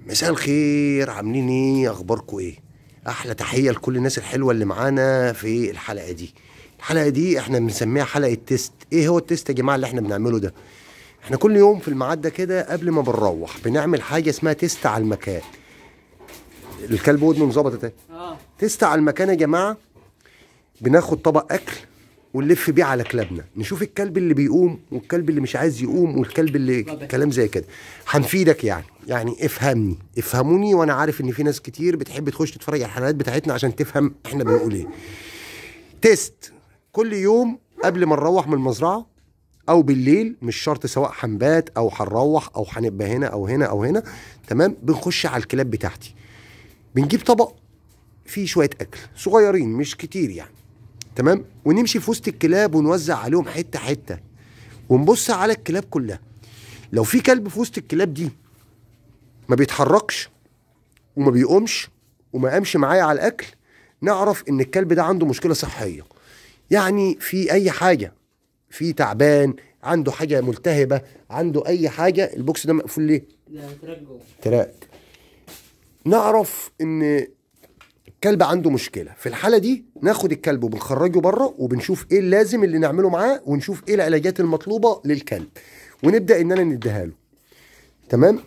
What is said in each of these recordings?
مساء الخير عاملين ايه اخباركم ايه احلى تحيه لكل الناس الحلوه اللي معانا في الحلقه دي الحلقه دي احنا بنسميها حلقه تيست ايه هو التيست يا جماعه اللي احنا بنعمله ده احنا كل يوم في الميعاد ده كده قبل ما بنروح بنعمل حاجه اسمها تيست على المكان الكلب ودنه مظبطت اهي اه تيست على المكان يا جماعه بناخد طبق اكل ونلف بيه على كلابنا نشوف الكلب اللي بيقوم والكلب اللي مش عايز يقوم والكلب اللي كلام زي كده هنفيدك يعني يعني افهمني افهموني وانا عارف ان في ناس كتير بتحب تخش تتفرج على الحلقات بتاعتنا عشان تفهم احنا بنقول ايه تيست كل يوم قبل ما نروح من المزرعه او بالليل مش شرط سواء هنبات او هنروح او هنبقى هنا او هنا او هنا تمام بنخش على الكلاب بتاعتي بنجيب طبق فيه شويه اكل صغيرين مش كتير يعني تمام ونمشي في وسط الكلاب ونوزع عليهم حته حته ونبص على الكلاب كلها لو في كلب في وسط الكلاب دي ما بيتحركش وما بيقومش وما قامش معايا على الاكل نعرف ان الكلب ده عنده مشكله صحيه يعني في اي حاجه في تعبان عنده حاجه ملتهبه عنده اي حاجه البوكس ده مقفول ليه ده ترجو تراك نعرف ان الكلب عنده مشكله في الحاله دي ناخد الكلب وبنخرجه بره وبنشوف ايه اللازم اللي نعمله معاه ونشوف ايه العلاجات المطلوبه للكلب ونبدا اننا نديها له تمام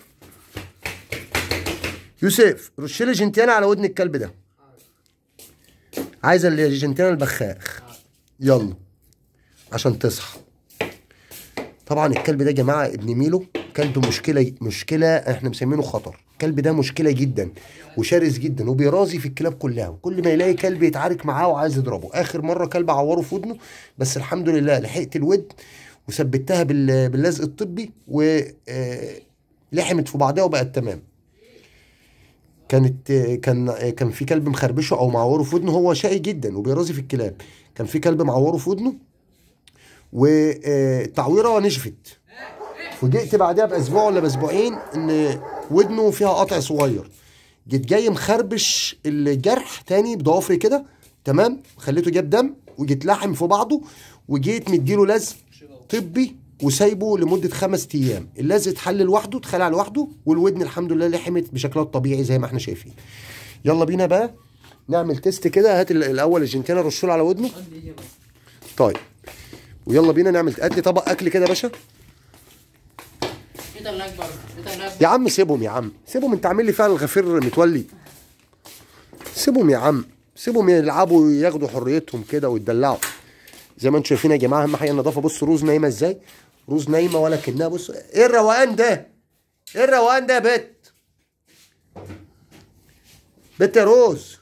يوسف رش لي جنتيانا على ودن الكلب ده عايز الجنتيانا البخاخ يلا عشان تصحى طبعا الكلب ده يا جماعه ابن ميلو كلب مشكله مشكله احنا مسمينه خطر الكلب ده مشكله جدا وشرس جدا وبيرازي في الكلاب كلها وكل ما يلاقي كلب يتعارك معاه وعايز يضربه اخر مره كلب عوره في ودنه بس الحمد لله لحقت الود وثبتها بال- باللزق الطبي ولحمت في بعضها وبقت تمام كانت آه، كان آه، كان في كلب مخربشه او معوره في ودنه هو شقي جدا وبيرازي في الكلاب كان في كلب معوره في ودنه والتعويره نشفت فوجئت بعدها باسبوع ولا باسبوعين ان ودنه فيها قطع صغير جيت جاي مخربش الجرح تاني بضوافري كده تمام خليته جاب دم وجيت لاحم في بعضه وجيت مديله لزق طبي وسايبه لمده خمس ايام اللزق اتحل لوحده اتخلع لوحده والودن الحمد لله لحمت بشكلها الطبيعي زي ما احنا شايفين يلا بينا بقى نعمل تيست كده هات ال- الاول الجنتينا رشوله على ودنه قد ايه بس طيب ويلا بينا نعمل هات لي طبق اكل كده يا باشا ايه ده اللي اكبر ايه ده اللي اكبر يا عم سيبهم يا عم سيبهم انت عامل لي فعل الغفير متولي سيبهم يا عم سيبهم يلعبوا وياخدوا حريتهم كده ويتدلعوا زي ما انتم شايفين يا جماعه اهم حاجه النظافه بص روز نايمه ازاي روز نايمه ولا كانها بص ايه الروقان ده ايه الروقان ده يا بت بت يا روز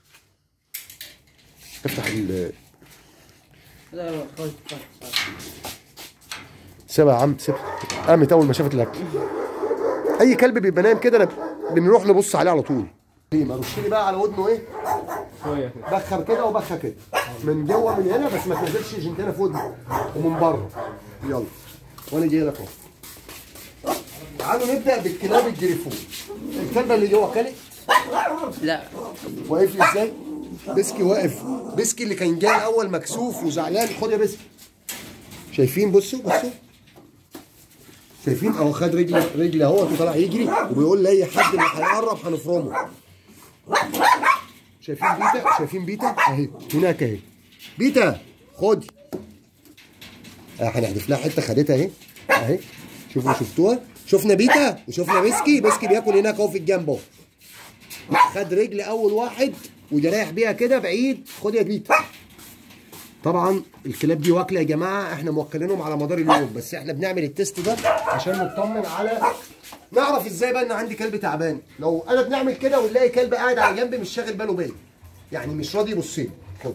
افتح ال ايه ده يا خالص خالص خالص. سيبها يا عم سيبها قامت اول ما شافت الاكل اي كلب بيبقى نايم كده أنا بنروح نبص عليه على طول ليه ما رش لي بقى على ودنه ايه شويه كده بخر كده وبخر كده من جوه من هنا بس ما تنزلش جنتنا في ودنه ومن بره يلا وانا جاي لك اهو تعالوا نبدا بالكلاب الجريفون الكلبه اللي جوه كلب لا واقف لي ازاي بسكي واقف بسكي اللي كان جاي الاول مكسوف وزعلان خد يا بسكي شايفين بصوا بصوا شايفين اهو خد رجلي رجلي اهو طالع يجري وبيقول لاي حد اللي هيقرب هنفرمه شايفين بيتا شايفين بيتا اهي هناك اهي بيتا خد اه هنحذف لها حته خدتها اهي اهي شوفوا شفتوها شفنا بيتا وشفنا بسكي بسكي بياكل هناك اهو في الجنب اهو خد رجل اول واحد وجرايح بيها كده بعيد خد يا بيتا طبعا الكلاب دي واكله يا جماعه احنا موكلينهم على مدار اليوم بس احنا بنعمل التيست ده عشان نطمن على نعرف ازاي بقى ان عندي كلب تعبان لو انا بنعمل كده ونلاقي كلب قاعد على جنب مش شاغل باله بيا يعني مش راضي يبص لي خد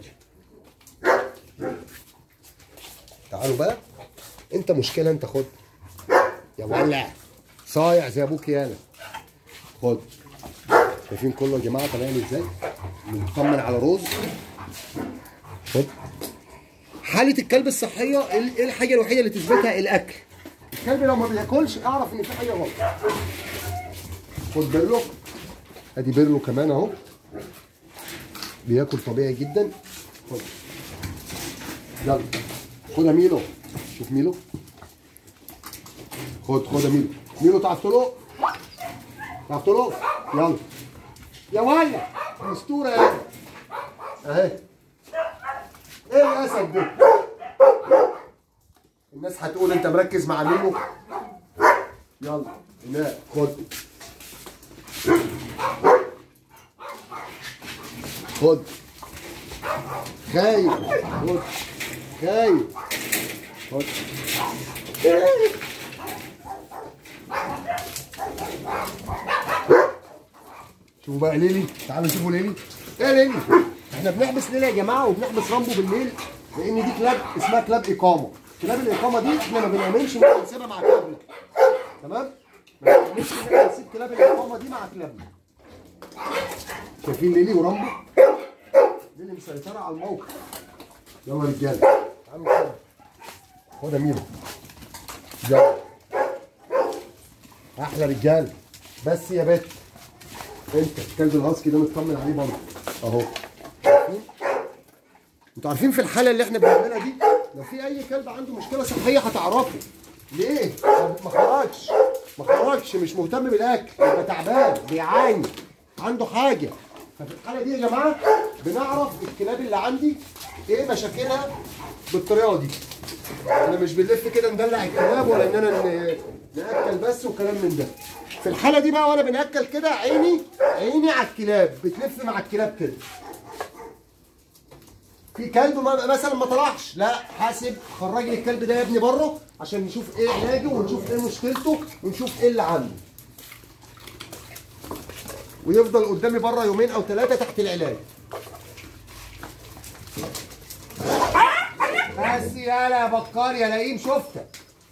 تعالوا بقى انت مشكله انت خد يا ولع صايع زي ابوك يالا خد شايفين كله يا جماعه طالع لي ازاي بنطمن على روز خد حاله الكلب الصحيه ايه إيه الحاجه الوحيده اللي تثبتها الاكل الكلب لو ما بياكلش اعرف ان في حاجه غلط خد بيرلو ادي بيرلو كمان اهو بياكل طبيعي جدا خد يلا خد يا ميلو شوف ميلو خد خد يا ميلو ميلو تعرف تلق تعرف تلق يلا يا ولد اسطوره يا اهي ايه الاسد ده الناس هتقول انت مركز مع ميمو يلا هناك خد خد خايف خد خايف خد شوفوا بقى ليلي تعالوا شوفوا ليلي ايه ليلي احنا بنحبس ليلي يا جماعه وبنحبس رامبو بالليل لان دي كلاب اسمها كلاب اقامه كلاب الاقامه دي احنا ما بنامنش ان احنا نسيبها مع كلابنا تمام ما بنامنش ان احنا نسيب كلاب الاقامه دي مع كلابنا شايفين ليلي ورامبو ليلي مسيطره على الموقف يلا يا رجاله تعالوا كده خد يا ميرو يلا احلى رجاله بس يا بت انت الكلب الهاسكي ده نطمن عليه برضه اهو شايفين؟ انتوا عارفين في الحاله اللي احنا بنعملها دي لو في اي كلب عنده مشكله صحيه هتعرفه ليه؟ ما خرجش ما خرجش مش مهتم بالاكل يبقى تعبان بيعاني عنده حاجه ففي الحاله دي يا جماعه بنعرف الكلاب اللي عندي ايه مشاكلها بالطريقه دي انا مش بنلف كده ندلع الكلاب ولا اننا ن- ناكل بس وكلام من ده في الحاله دي بقى وانا بناكل كده عيني عيني على الكلاب بتلف مع الكلاب كده في كلب ما- مثلا ما طلعش لا حاسب خرج لي الكلب ده يا ابني بره عشان نشوف ايه علاجه ونشوف ايه مشكلته ونشوف ايه اللي عنده ويفضل قدامي بره يومين او ثلاثه تحت العلاج بس يالا يا بكار يا لئيم شفتك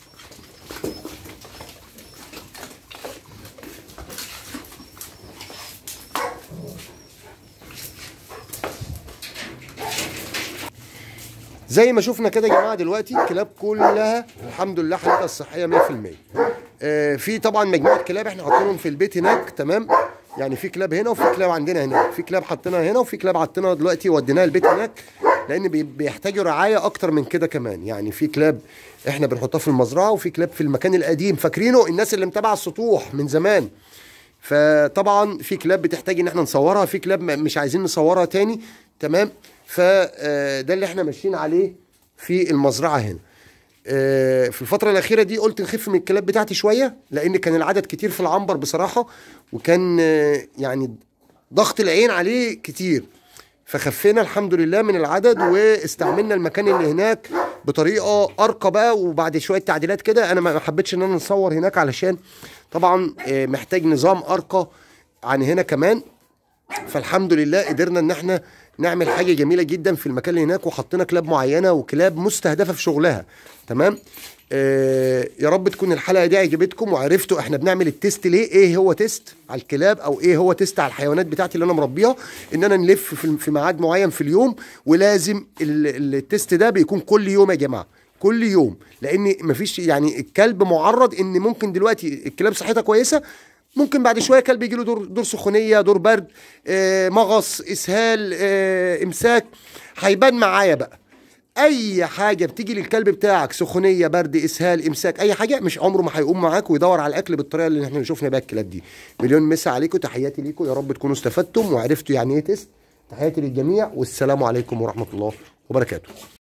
زي ما شفنا كده يا جماعه دلوقتي الكلاب كلها الحمد لله حالتها الصحيه 100% آه في طبعا مجموعه كلاب احنا حاطينهم في البيت هناك تمام يعني في كلاب هنا وفي كلاب عندنا هناك في كلاب حاطينها هنا وفي كلاب حاطينها دلوقتي وديناها البيت هناك لان بي- بيحتاجوا رعايه اكتر من كده كمان يعني في كلاب احنا بنحطها في المزرعه وفي كلاب في المكان القديم فاكرينه الناس اللي متابعه السطوح من زمان فطبعا في كلاب بتحتاج ان احنا نصورها في كلاب م- مش عايزين نصورها تاني تمام فده اللي احنا ماشيين عليه في المزرعه هنا آه، في الفترة الأخيرة دي قلت نخف من الكلاب بتاعتي شوية لأن كان العدد كتير في العنبر بصراحة وكان آه، يعني ضغط العين عليه كتير فخفينا الحمد لله من العدد واستعملنا المكان اللي هناك بطريقة أرقى بقى وبعد شوية تعديلات كده أنا ما حبيتش إن أنا نصور هناك علشان طبعا آه، محتاج نظام أرقى عن هنا كمان فالحمد لله قدرنا ان احنا نعمل حاجه جميله جدا في المكان اللي هناك وحطينا كلاب معينه وكلاب مستهدفه في شغلها تمام آه يا رب تكون الحلقه دي عجبتكم وعرفتوا احنا بنعمل التيست ليه ايه هو تيست على الكلاب او ايه هو تيست على الحيوانات بتاعتي اللي انا مربيها ان انا نلف في في ميعاد معين في اليوم ولازم ال- التيست ده بيكون كل يوم يا جماعه كل يوم لان مفيش يعني الكلب معرض ان ممكن دلوقتي الكلاب صحتها كويسه ممكن بعد شويه كلب يجي له دور دور سخونيه دور برد آه، مغص اسهال آه، امساك هيبان معايا بقى اي حاجه بتيجي للكلب بتاعك سخونيه برد اسهال امساك اي حاجه مش عمره ما هيقوم معاك ويدور على الاكل بالطريقه اللي احنا شفنا بيها الكلاب دي مليون مسا عليكم تحياتي ليكم يا رب تكونوا استفدتم وعرفتوا يعني ايه تيست تحياتي للجميع والسلام عليكم ورحمه الله وبركاته